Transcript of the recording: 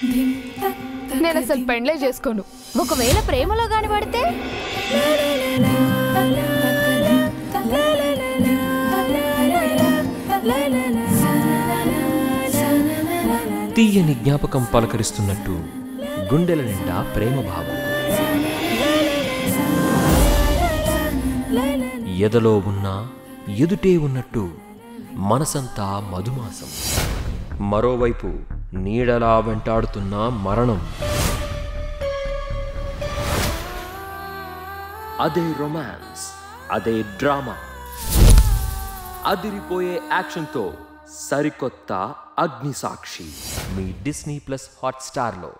నేను అసలు పెండ్లే చేసుకోను ఒకవేళ ప్రేమలో గాని పడితే తీయని జ్ఞాపకం పలకరిస్తున్నట్టు గుండెల నిండా ప్రేమ భావం ఎదలో ఉన్న ఎదుటే ఉన్నట్టు మనసంతా మధుమాసం మరోవైపు నీడలా వెంటాడుతున్న మరణం అదే రొమాన్స్ అదే డ్రామా అదిరిపోయే యాక్షన్తో సరికొత్త అగ్నిసాక్షి మీ డిస్నీ ప్లస్ హాట్స్టార్లో